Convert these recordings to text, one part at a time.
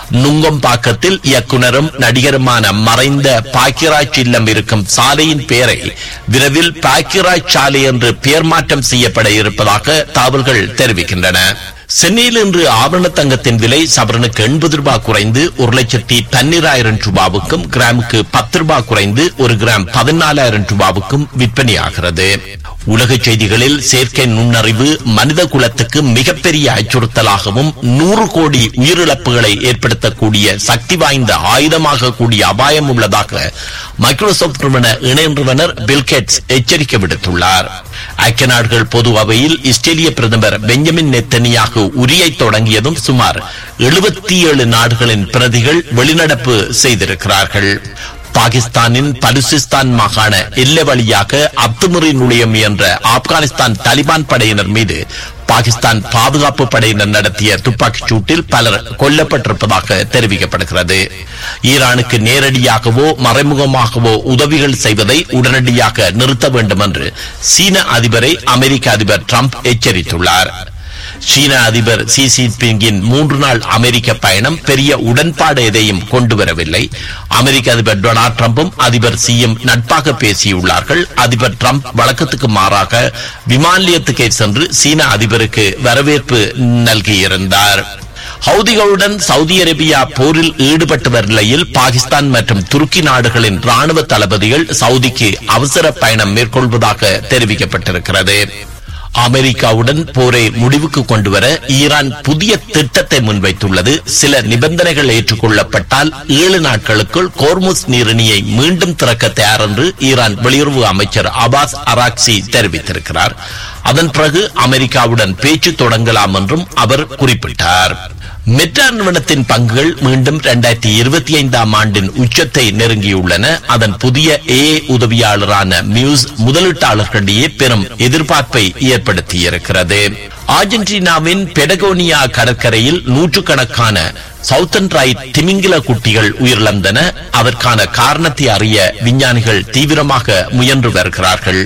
நுங்கம்பாக்கத்தில் இயக்குனரும் நடிகருமான மறைந்த பாக்கியராஜ் இல்லம் இருக்கும் சாலையின் பெயரை விரைவில் பாக்கியராஜ் சாலை என்று பெயர் மாற்றம் செய்யப்பட இருப்பதாக தகவல்கள் தெரிவிக்கின்றன சென்னையில் இன்று ஆபரண தங்கத்தின் விலை சவரனுக்கு எண்பது ரூபாய் குறைந்து ஒரு லட்சத்தி பன்னிராயிரம் ரூபாவுக்கும் கிராமுக்கு பத்து ரூபாய் குறைந்து ஒரு கிராம் பதினாலாயிரம் ரூபாவுக்கும் விற்பனையாகிறது உலக செய்திகளில் செயற்கை நுண்ணறிவு மனித குலத்துக்கு மிகப்பெரிய அச்சுறுத்தலாகவும் நூறு கோடி உயிரிழப்புகளை ஏற்படுத்தக்கூடிய சக்தி வாய்ந்த ஆயுதமாக கூடிய அபாயம் உள்ளதாக மைக்ரோசாப்ட் நிறுவன இணை நிறுவனர் பில்கேட்ஸ் எச்சரிக்கை விடுத்துள்ளார் ஐக்கிய நாடுகள் பொது அவையில் இஸ்ரேலிய பிரதமர் பெஞ்சமின் நெத்தனியாக உரியை தொடங்கியதும் சுமார் எழுபத்தி ஏழு நாடுகளின் பிரதிகள் வெளிநடப்பு செய்திருக்கிறார்கள் பாகிஸ்தானின் பலுசிஸ்தான் மாகாண எல்லை வழியாக அத்துமுறை நுழைய முயன்ற ஆப்கானிஸ்தான் தலிபான் படையினர் மீது பாகிஸ்தான் பாதுகாப்பு படையினர் நடத்திய துப்பாக்கிச் சூட்டில் பலர் கொல்லப்பட்டிருப்பதாக தெரிவிக்கப்படுகிறது ஈரானுக்கு நேரடியாகவோ மறைமுகமாகவோ உதவிகள் செய்வதை உடனடியாக நிறுத்த வேண்டும் என்று சீன அதிபரை அமெரிக்க அதிபர் டிரம்ப் எச்சரித்துள்ளார் சீன அதிபர் சி ஜின்பிங்கின் மூன்று நாள் அமெரிக்க பயணம் பெரிய உடன்பாடு எதையும் கொண்டு வரவில்லை அமெரிக்க அதிபர் டொனால்ட் ட்ரம்பும் அதிபர் சியும் நட்பாக பேசியுள்ளார்கள் அதிபர் ட்ரம்ப் வழக்கத்துக்கு மாறாக விமான நிலையத்துக்கே சென்று சீன அதிபருக்கு வரவேற்பு நல்கியிருந்தார் ஹவுதிகளுடன் சவுதி அரேபியா போரில் ஈடுபட்டு வரும் நிலையில் பாகிஸ்தான் மற்றும் துருக்கி நாடுகளின் ராணுவ தளபதிகள் சவுதிக்கு அவசர பயணம் மேற்கொள்வதாக தெரிவிக்கப்பட்டிருக்கிறது அமெரிக்காவுடன் போரை முடிவுக்கு கொண்டுவர ஈரான் புதிய திட்டத்தை முன்வைத்துள்ளது சில நிபந்தனைகள் ஏற்றுக்கொள்ளப்பட்டால் ஏழு நாட்களுக்குள் கோர்முஸ் நீரிணியை மீண்டும் திறக்க தயார் என்று ஈரான் வெளியுறவு அமைச்சர் அபாஸ் அராக்சி தெரிவித்திருக்கிறார் அதன் பிறகு அமெரிக்காவுடன் பேச்சு தொடங்கலாம் என்றும் அவர் குறிப்பிட்டார் மெட்ரா நிறுவனத்தின் பங்குகள் மீண்டும் இரண்டாயிரத்தி இருபத்தி ஐந்தாம் ஆண்டின் உச்சத்தை நெருங்கியுள்ளன அதன் புதிய ஏ உதவியாளரான மியூஸ் முதலீட்டாளர்களிடையே பெரும் எதிர்பார்ப்பை ஏற்படுத்தியிருக்கிறது அர்ஜென்டினாவின் பெடகோனியா கடற்கரையில் நூற்றுக்கணக்கான சவுத்தன் ரைட் திமிங்கில குட்டிகள் உயிரிழந்தன அதற்கான காரணத்தை அறிய விஞ்ஞானிகள் தீவிரமாக முயன்று வருகிறார்கள்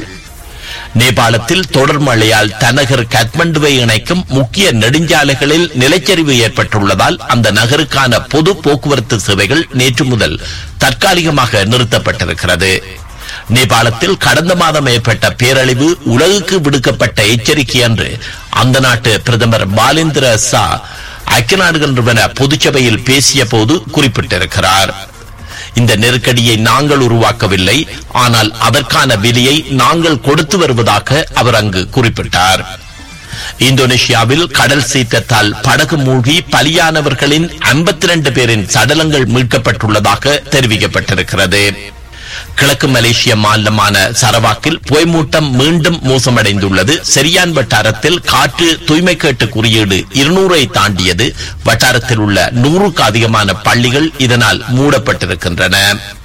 நேபாளத்தில் தொடர் மழையால் தனகர் கத்மண்டுவை இணைக்கும் முக்கிய நெடுஞ்சாலைகளில் நிலச்சரிவு ஏற்பட்டுள்ளதால் அந்த நகருக்கான பொது போக்குவரத்து சேவைகள் நேற்று முதல் தற்காலிகமாக நிறுத்தப்பட்டிருக்கிறது நேபாளத்தில் கடந்த மாதம் ஏற்பட்ட பேரழிவு உலகுக்கு விடுக்கப்பட்ட எச்சரிக்கை என்று அந்த நாட்டு பிரதமர் பாலேந்திர சா ஐக்கிய நாடுகள் நிறுவன பொதுச்சபையில் பேசிய போது குறிப்பிட்டிருக்கிறார் இந்த நெருக்கடியை நாங்கள் உருவாக்கவில்லை ஆனால் அதற்கான விலையை நாங்கள் கொடுத்து வருவதாக அவர் அங்கு குறிப்பிட்டார் இந்தோனேஷியாவில் கடல் சீற்றத்தால் படகு மூழ்கி பலியானவர்களின் 52 பேரின் சடலங்கள் மீட்கப்பட்டுள்ளதாக தெரிவிக்கப்பட்டிருக்கிறது கிழக்கு மலேசிய மாநிலமான சரவாக்கில் புகைமூட்டம் மீண்டும் மோசமடைந்துள்ளது சரியான் வட்டாரத்தில் காற்று தூய்மை கேட்டு குறியீடு இருநூறை தாண்டியது வட்டாரத்தில் உள்ள நூறுக்கு அதிகமான பள்ளிகள் இதனால் மூடப்பட்டிருக்கின்றன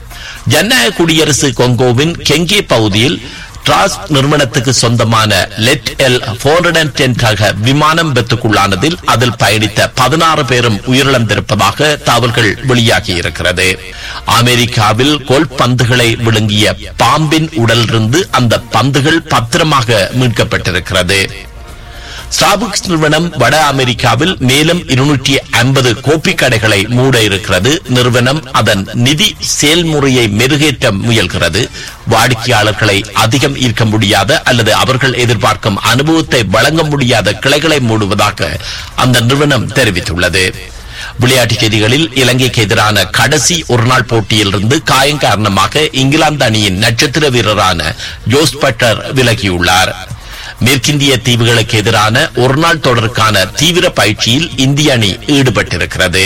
ஜனநாயக குடியரசு கொங்கோவின் கெங்கே பகுதியில் டிராஸ் நிறுவனத்துக்கு சொந்தமான லெட் எல் போர் ரக விமானம் விபத்துக்குள்ளானதில் அதில் பயணித்த பதினாறு பேரும் உயிரிழந்திருப்பதாக தகவல்கள் வெளியாகி இருக்கிறது அமெரிக்காவில் கோல் பந்துகளை விழுங்கிய பாம்பின் உடலிருந்து அந்த பந்துகள் பத்திரமாக மீட்கப்பட்டிருக்கிறது ஸ்டாபுக்ஸ் நிறுவனம் வட அமெரிக்காவில் மேலும் இருநூற்றி ஐம்பது கோப்பி கடைகளை மூட இருக்கிறது நிறுவனம் அதன் நிதி செயல்முறையை மெருகேற்ற முயல்கிறது வாடிக்கையாளர்களை அதிகம் ஈர்க்க முடியாத அல்லது அவர்கள் எதிர்பார்க்கும் அனுபவத்தை வழங்க முடியாத கிளைகளை மூடுவதாக அந்த நிறுவனம் தெரிவித்துள்ளது விளையாட்டுச் செய்திகளில் இலங்கைக்கு எதிரான கடைசி ஒருநாள் போட்டியிலிருந்து காயம் காரணமாக இங்கிலாந்து அணியின் நட்சத்திர வீரரான ஜோஸ் பட்டர் விலகியுள்ளார் மேற்கிந்திய தீவுகளுக்கு எதிரான ஒருநாள் தொடருக்கான தீவிர பயிற்சியில் இந்திய அணி ஈடுபட்டிருக்கிறது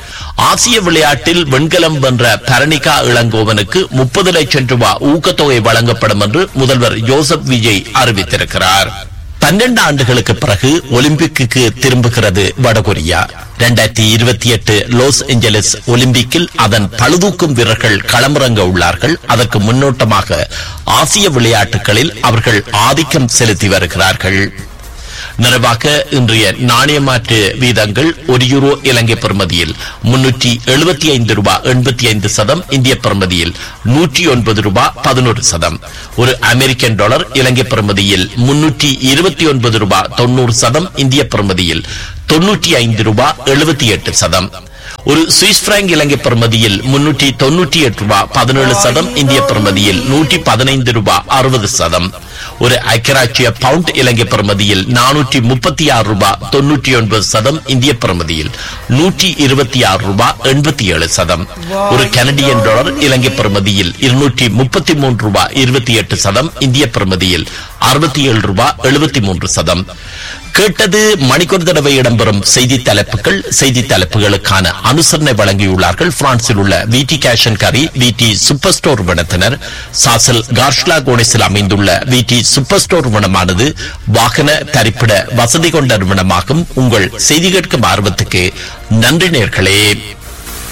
ஆசிய விளையாட்டில் வெண்கலம் வென்ற பரணிகா இளங்கோவனுக்கு முப்பது லட்சம் ரூபாய் ஊக்கத்தொகை வழங்கப்படும் என்று முதல்வர் ஜோசப் விஜய் அறிவித்திருக்கிறார் பன்னெண்டு ஆண்டுகளுக்கு பிறகு ஒலிம்பிக்கு திரும்புகிறது வடகொரியா இரண்டாயிரத்தி இருபத்தி எட்டு லாஸ் ஏஞ்சலிஸ் ஒலிம்பிக்கில் அதன் பழுதூக்கும் வீரர்கள் களமிறங்க உள்ளார்கள் அதற்கு முன்னோட்டமாக ஆசிய விளையாட்டுகளில் அவர்கள் ஆதிக்கம் செலுத்தி வருகிறார்கள் நிறைவாக இன்றைய நாணய மாற்று வீதங்கள் ஒரு யூரோ இலங்கை பெறுமதியில் முன்னூற்றி எழுபத்தி ஐந்து ரூபாய் எண்பத்தி ஐந்து சதம் இந்திய பெறுமதியில் நூற்றி ஒன்பது ரூபாய் பதினோரு சதம் ஒரு அமெரிக்கன் டாலர் இலங்கை பெறுமதியில் முன்னூற்றி இருபத்தி ஒன்பது ரூபாய் தொண்ணூறு சதம் இந்திய பெறுமதியில் தொன்னூற்றி ஐந்து ரூபாய் எழுபத்தி எட்டு சதம் ஒரு சுவிஸ் பிராங்க் இலங்கை பெறுமதியில் முன்னூற்றி தொன்னூற்றி எட்டு ரூபாய் பதினேழு சதம் இந்திய பெறுமதியில் நூற்றி பதினைந்து ரூபாய் அறுபது சதம் ஒரு ஐக்கியராட்சிய பவுண்ட் இலங்கை பெறுமதியில் நானூற்றி முப்பத்தி ஆறு ரூபாய் தொன்னூற்றி ஒன்பது சதம் இந்திய பெறுமதியில் நூற்றி இருபத்தி ஆறு ரூபாய் எண்பத்தி ஏழு சதம் ஒரு கனடியன் டாலர் இலங்கை பெறுமதியில் இருநூற்றி முப்பத்தி மூன்று ரூபாய் இருபத்தி எட்டு சதம் இந்திய பெறுமதியில் அறுபத்தி ஏழு ரூபாய் எழுபத்தி மூன்று சதம் கேட்டது மணிக்கொரு தடவை இடம்பெறும் செய்தி தலைப்புகள் செய்தி தலைப்புகளுக்கான அனுசரணை வழங்கியுள்ளார்கள் பிரான்சில் உள்ள விடி கேஷன் கரி விடி சூப்பர் ஸ்டோர் நிறுவனத்தினர் சாசல் கார்ஷ்லா கோனிஸில் அமைந்துள்ள விடி சூப்பர் ஸ்டோர் நிறுவனமானது வாகன தரிப்பிட வசதி கொண்ட நிறுவனமாகும் உங்கள் செய்தி கேட்கும் ஆர்வத்துக்கு நன்றி நேர்களே